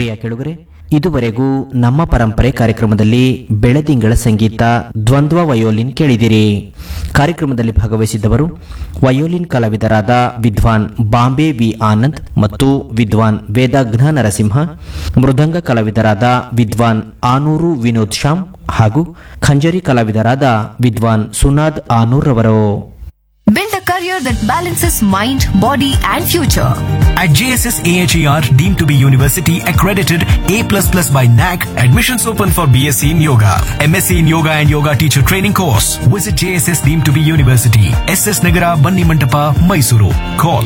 ಪ್ರಿಯ ಕೆಳುಗರೆ ಇದುವರೆಗೂ ನಮ್ಮ ಪರಂಪರೆ ಕಾರ್ಯಕ್ರಮದಲ್ಲಿ ಬೆಳದಿಂಗಳ ಸಂಗೀತ ದ್ವಂದ್ವ ವಯೋಲಿನ್ ಕೇಳಿದಿರಿ ಕಾರ್ಯಕ್ರಮದಲ್ಲಿ ಭಾಗವಹಿಸಿದ್ದವರು ವಯೋಲಿನ್ ಕಲಾವಿದರಾದ ವಿದ್ವಾನ್ ಬಾಂಬೆ ವಿ ಆನಂದ್ ಮತ್ತು ವಿದ್ವಾನ್ ವೇದಾಘ್ನ ನರಸಿಂಹ ಮೃದಂಗ ಕಲಾವಿದರಾದ ವಿದ್ವಾನ್ ಆನೂರು ವಿನೋದ್ ಶ್ಯಾಮ್ ಹಾಗೂ ಖಂಜರಿ ಕಲಾವಿದರಾದ ವಿದ್ವಾನ್ ಸುನಾದ್ ಆನೂರ್ ರವರು Build a career that balances mind, body, and future. At JSS AHER, deemed to be university accredited A++ by NAC, admissions open for BSc in Yoga, MSc in Yoga and Yoga Teacher Training course. Visit JSS deemed to be university, SS Nagara, Banni Mantapa, Mysuru. Call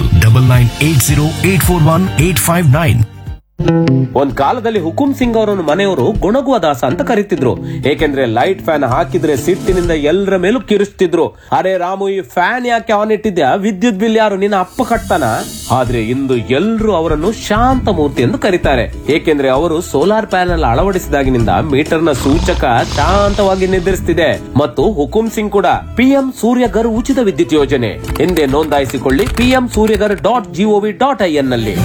9980841859. ಒಂದ್ ಕಾಲದಲ್ಲಿ ಹುಕುಂ ಸಿಂಗ್ ಅವರನ್ನು ಮನೆಯವರು ಗುಣಗುವ ದಾಸ ಅಂತ ಕರೀತಿದ್ರು ಏಕೆಂದ್ರೆ light fan ಹಾಕಿದ್ರೆ ಸಿಟ್ಟಿನಿಂದ ಎಲ್ಲರ ಮೇಲೂ ಕಿರಿಸ್ತಿದ್ರು ಅರೆ ರಾಮು ಈ ಫ್ಯಾನ್ ಯಾಕೆ ಆನ್ ಇಟ್ಟಿದ್ಯಾ ವಿದ್ಯುತ್ ಬಿಲ್ ಯಾರು ನಿನ್ನ ಅಪ್ಪ ಕಟ್ತಾನ ಆದ್ರೆ ಇಂದು ಎಲ್ರು ಅವರನ್ನು ಶಾಂತ ಮೂರ್ತಿ ಎಂದು ಕರೀತಾರೆ ಏಕೆಂದ್ರೆ ಅವರು ಸೋಲಾರ್ ಪ್ಯಾನೆಲ್ ಅಳವಡಿಸಿದಾಗಿನಿಂದ ಮೀಟರ್ನ ಸೂಚಕ ಶಾಂತವಾಗಿ ನಿರ್ಧರಿಸುತ್ತಿದೆ ಮತ್ತು ಹುಕುಂ ಸಿಂಗ್ ಕೂಡ ಪಿಎಂ ಸೂರ್ಯಗರ್ ಉಚಿತ ವಿದ್ಯುತ್ ಯೋಜನೆ ಹಿಂದೆ ನೋಂದಾಯಿಸಿಕೊಳ್ಳಿ PM Suryaghar dot G O V dot I N ನಲ್ಲಿ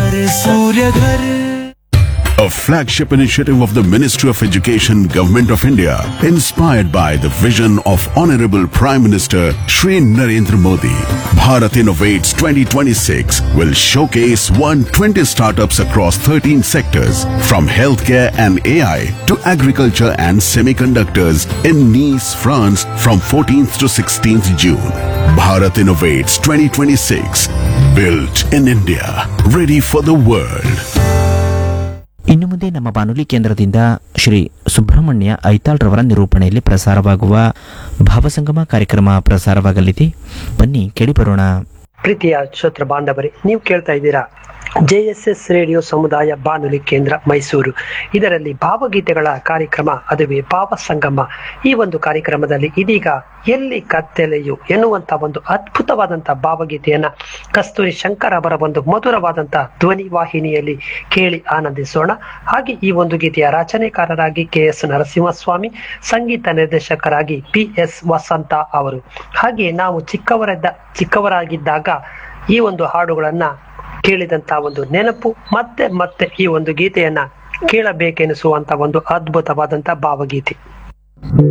A flagship initiative of the Ministry of Education, Government of India, inspired by the vision of Honorable Prime Minister Shri Narendra Modi. Bharat Innovates 2026 will showcase 120 startups across 13 sectors, from healthcare and AI to agriculture and semiconductors in Nice, France from 14th to 16th June. Bharat Innovates 2026, built in India, ready for the world. ಇನ್ನು ಮುಂದೆ ನಮ್ಮ ಬಾನುಲಿ ಕೇಂದ್ರದಿಂದ ಶ್ರೀ ಸುಬ್ರಹ್ಮಣ್ಯ ಐತಾಳ್ ರವರ ನಿರೂಪಣೆಯಲ್ಲಿ ಪ್ರಸಾರವಾಗುವ ಭಾವಸಂಗಮ ಕಾರ್ಯಕ್ರಮ ಪ್ರಸಾರವಾಗಲಿದೆ ಬನ್ನಿ ಕೇಳಿ ಬರೋಣ ಪ್ರೀತಿಯ ಶ್ರೋತ್ರ ಬಾಂಧವರೇ ನೀವು ಕೇಳ್ತಾ ಇದ್ದೀರಾ ಜೆ ಎಸ್ ಎಸ್ ರೇಡಿಯೋ ಸಮುದಾಯ ಬಾನುಲಿ ಕೇಂದ್ರ ಮೈಸೂರು ಇದರಲ್ಲಿ ಭಾವಗೀತೆಗಳ ಕಾರ್ಯಕ್ರಮ ಅದುವೇ ಭಾವ ಸಂಗಮ ಈ ಒಂದು ಕಾರ್ಯಕ್ರಮದಲ್ಲಿ ಇದೀಗ ಎಲ್ಲಿ ಕತ್ತಲೆಯು ಎನ್ನುವಂತ ಒಂದು ಅದ್ಭುತವಾದಂತ ಭಾವಗೀತೆಯನ್ನ ಕಸ್ತೂರಿ ಶಂಕರ್ ಅವರ ಒಂದು ಮಧುರವಾದಂತ ಧ್ವನಿ ವಾಹಿನಿಯಲ್ಲಿ ಕೇಳಿ ಆನಂದಿಸೋಣ ಹಾಗೆ ಈ ಒಂದು ಗೀತೆಯ ರಚನೆಕಾರರಾಗಿ ಕೆ ಎಸ್ ನರಸಿಂಹಸ್ವಾಮಿ ಸಂಗೀತ ನಿರ್ದೇಶಕರಾಗಿ ಪಿ ಎಸ್ ವಸಂತ ಅವರು ಹಾಗೆ ನಾವು ಚಿಕ್ಕವರಿದ್ದ ಚಿಕ್ಕವರಾಗಿದ್ದಾಗ ಈ ಒಂದು ಹಾಡುಗಳನ್ನ ಕೇಳಿದಂತ ಒಂದು ನೆನಪು ಮತ್ತೆ ಮತ್ತೆ ಈ ಒಂದು ಗೀತೆಯನ್ನ ಕೇಳಬೇಕೆನಿಸುವಂತ ಒಂದು ಅದ್ಭುತವಾದಂತ ಭಾವಗೀತೆ